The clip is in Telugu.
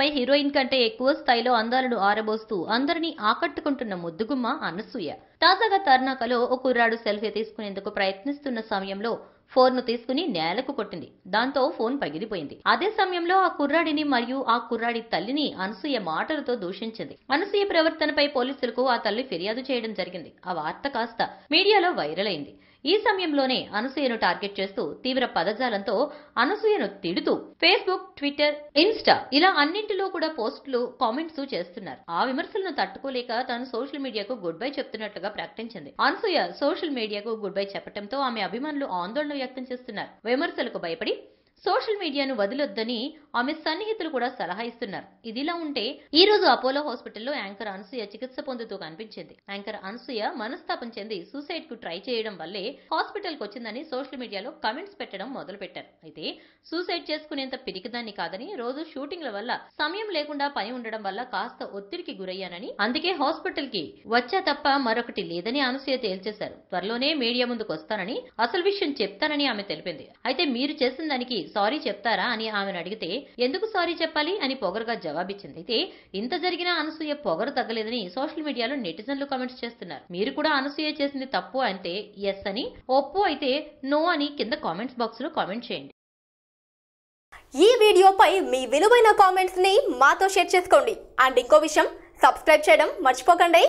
తెరపై హీరోయిన్ కంటే ఎక్కువ స్థాయిలో అందాలను ఆరబోస్తూ అందరినీ ఆకట్టుకుంటున్న ముద్దుగుమ్మ అనసూయ తాజాగా తర్నాకలో ఓ కుర్రాడు సెల్ఫీ తీసుకునేందుకు ప్రయత్నిస్తున్న సమయంలో ఫోన్ ను తీసుకుని నేలకు కొట్టింది దాంతో ఫోన్ పగిలిపోయింది అదే సమయంలో ఆ కుర్రాడిని మరియు ఆ కుర్రాడి తల్లిని అనసూయ మాటలతో దూషించింది అనసూయ ప్రవర్తనపై పోలీసులకు ఆ తల్లి ఫిర్యాదు చేయడం జరిగింది ఆ వార్త కాస్త మీడియాలో వైరల్ అయింది ఈ సమయంలోనే అనసూయను టార్గెట్ చేస్తూ తీవ్ర పదజాలంతో అనసూయను తిడుతూ ఫేస్బుక్ ట్విట్టర్ ఇన్స్టా ఇలా అన్నింటిలో కూడా పోస్టులు కామెంట్స్ చేస్తున్నారు ఆ విమర్శలను తట్టుకోలేక తాను సోషల్ మీడియాకు గుడ్ బై చెప్తున్నట్లుగా ప్రకటించింది అనసూయ సోషల్ మీడియాకు గుడ్ బై చెప్పడంతో ఆమె అభిమానులు ఆందోళన వ్యక్తం చేస్తున్నారు విమర్శలకు భయపడి సోషల్ మీడియాను వదిలొద్దని ఆమె సన్నిహితులు కూడా సలహా ఇస్తున్నారు ఇదిలా ఉంటే ఈ రోజు అపోలో హాస్పిటల్లో యాంకర్ అనసూయ చికిత్స పొందుతూ కనిపించింది యాంకర్ అనసూయ మనస్తాపం చెంది సూసైడ్ కు ట్రై చేయడం వల్లే హాస్పిటల్ కు వచ్చిందని సోషల్ మీడియాలో కమెంట్స్ పెట్టడం మొదలు పెట్టారు అయితే సూసైడ్ చేసుకునేంత పిరికిదాన్ని కాదని రోజు షూటింగ్ల వల్ల సమయం లేకుండా పని ఉండడం వల్ల కాస్త ఒత్తిడికి గురయ్యానని అందుకే హాస్పిటల్ కి వచ్చా తప్ప మరొకటి లేదని అనసూయ తేల్చేశారు త్వరలోనే మీడియా ముందుకు వస్తానని అసలు విషయం చెప్తానని ఆమె తెలిపింది అయితే మీరు చేసిన దానికి సారీ చెప్తారా అని ఆమెను అడిగితే ఎందుకు సారీ చెప్పాలి అని పొగరుగా జవాబిచ్చింది అయితే ఇంత జరిగినా అనసూయ పొగరు తగ్గలేదని సోషల్ మీడియాలో నెటిజన్లు కామెంట్స్ చేస్తున్నారు మీరు కూడా అనసూయ చేసింది తప్పు అంటే ఎస్ అని ఒప్పు అయితే నో అని కింద కామెంట్స్ బాక్స్ లో కామెంట్ చేయండి ఈ వీడియోపై మీ విలువైన కామెంట్స్ ని మాతో షేర్ చేసుకోండి అండ్ ఇంకో విషయం సబ్స్క్రైబ్ చేయడం మర్చిపోకండి